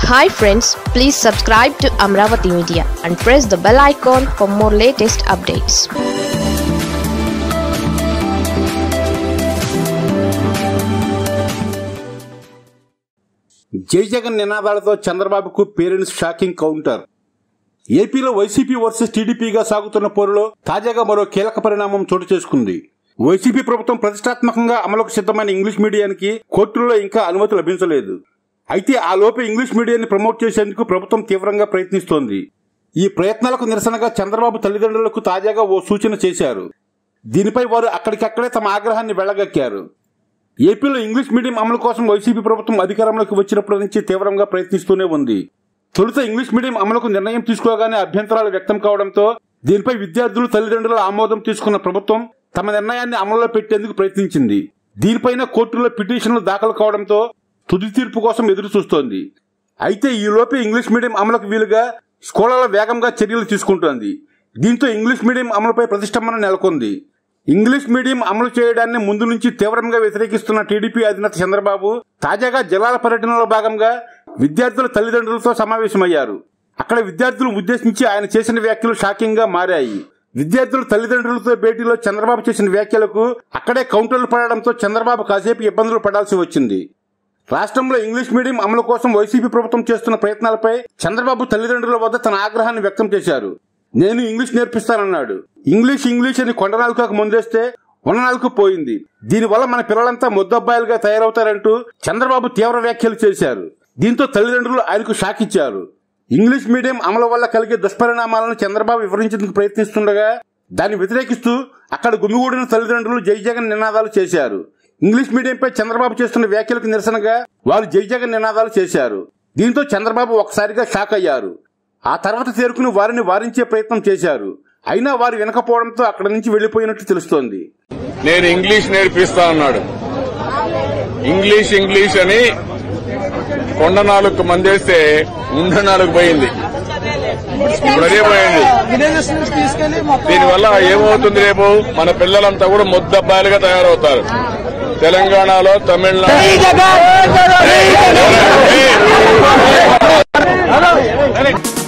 hi friends please subscribe to Amaravati media and press the bell icon for more latest updates Jai Jagan నినాదాలతో చంద్రబాబుకు parents shocking counter ఏపీలో YCP versus టీడీపీగా సాగుతున్న పోరులో తాజాగా మరో కీలక పరిణామం చోటు చేసుకుంది వైసీపీ ప్రభుత్వం ప్రతిష్టాత్మకంగా అమలుకు సిద్ధమైన ఇంగ్లీష్ మీడియానికి కోర్టుల్లో ఇంకా అనుమతి లభించలేదు అయితే ఆ లోపే ఇంగ్లీష్ మీడియాన్ని ప్రమోట్ చేసేందుకు ప్రభుత్వం తీవ్రంగా ప్రయత్నిస్తోంది ఈ ప్రయత్నాలకు నిరసనగా చంద్రబాబు తల్లిదండ్రులకు తాజాగా ఓ సూచన చేశారు దీనిపై వారు అక్కడికక్కడే తమ ఆగ్రహాన్ని వెళ్లగక్కారు ఏపీలో ఇంగ్లీష్ మీడియం అమలు కోసం వైసీపీ ప్రభుత్వం అధికారంలోకి వచ్చినప్పటి నుంచి తీవ్రంగా ప్రయత్నిస్తూనే ఉంది తొలుత ఇంగ్లీష్ మీడియం అమలుకు నిర్ణయం తీసుకోగానే అభ్యంతరాలు వ్యక్తం కావడంతో దీనిపై విద్యార్థులు తల్లిదండ్రుల ఆమోదం తీసుకున్న ప్రభుత్వం తమ నిర్ణయాన్ని అమలులో పెట్టేందుకు ప్రయత్నించింది దీనిపైన కోర్టులో పిటిషన్లు దాఖలు కావడంతో తుది తీర్పు కోసం ఎదురు చూస్తోంది అయితే ఈ లోపే ఇంగ్లీష్ మీడియం అమలుకు వీలుగా స్కూళ్ల వేగంగా చర్యలు తీసుకుంటోంది దీంతో ఇంగ్లీష్ మీడియం అమలుపై ప్రతిష్టంభన నెలకొంది ఇంగ్లీష్ మీడియం అమలు చేయడాన్ని ముందు నుంచి తీవ్రంగా వ్యతిరేకిస్తున్న టీడీపీ అధినేత చంద్రబాబు తాజాగా జిల్లాల పర్యటనలో భాగంగా విద్యార్థుల తల్లిదండ్రులతో సమావేశమయ్యారు అక్కడ విద్యార్థులను ఉద్దేశించి ఆయన చేసిన వ్యాఖ్యలు షాకింగ్ గా మారాయి విద్యార్థుల తల్లిదండ్రులతో భేటీలో చంద్రబాబు చేసిన వ్యాఖ్యలకు అక్కడే కౌంటర్లు పడడంతో చంద్రబాబు కాసేపు ఇబ్బందులు పడాల్సి వచ్చింది రాష్ట్రంలో ఇంగ్లీష్ మీడియం అమలు కోసం వైసీపీ ప్రభుత్వం చేస్తున్న ప్రయత్నాలపై చంద్రబాబు తల్లిదండ్రుల వద్ద తన ఆగ్రహాన్ని వ్యక్తం చేశారు నేను ఇంగ్లీష్ నేర్పిస్తానన్నాడు ఇంగ్లీష్ ఇంగ్లీష్ అని కొండనాలుకకు ముందేస్తే ఉన్ననాలుకు పోయింది దీనివల్ల మన పిల్లలంతా ముద్దబ్బాయిలుగా తయారవుతారంటూ చంద్రబాబు తీవ్ర వ్యాఖ్యలు చేశారు దీంతో తల్లిదండ్రులు ఆయనకు షాక్ ఇచ్చారు ఇంగ్లీష్ మీడియం అమలు వల్ల కలిగే దుష్పరిణామాలను చంద్రబాబు వివరించేందుకు ప్రయత్నిస్తుండగా దాన్ని వ్యతిరేకిస్తూ అక్కడ గుమిగూడిన తల్లిదండ్రులు జై జగన్ నినాదాలు చేశారు ఇంగ్లీష్ మీడియంపై చంద్రబాబు చేస్తున్న వ్యాఖ్యలకు నిరసనగా వారు జై జగన్ నినాదాలు చేశారు దీంతో చంద్రబాబు ఒకసారిగా షాక్ అయ్యారు ఆ తర్వాత తేరుకుని వారిని వారించే ప్రయత్నం చేశారు అయినా వారు వినకపోవడంతో అక్కడి నుంచి వెళ్లిపోయినట్టు తెలుస్తోంది నేను ఇంగ్లీష్ నేర్పిస్తా అన్నాడు ఇంగ్లీష్ ఇంగ్లీష్ అని కొండ నాలుగు మందేస్తే ఉండ నాలుగు పోయింది ఇప్పుడు అదే పోయింది విలేజెస్ నుంచి తీసుకెళ్లి మొత్తం దీనివల్ల ఏమవుతుంది రేపు మన పిల్లలంతా కూడా ముద్దబ్బాయిలుగా తయారవుతారు తెలంగాణలో తమిళనాడు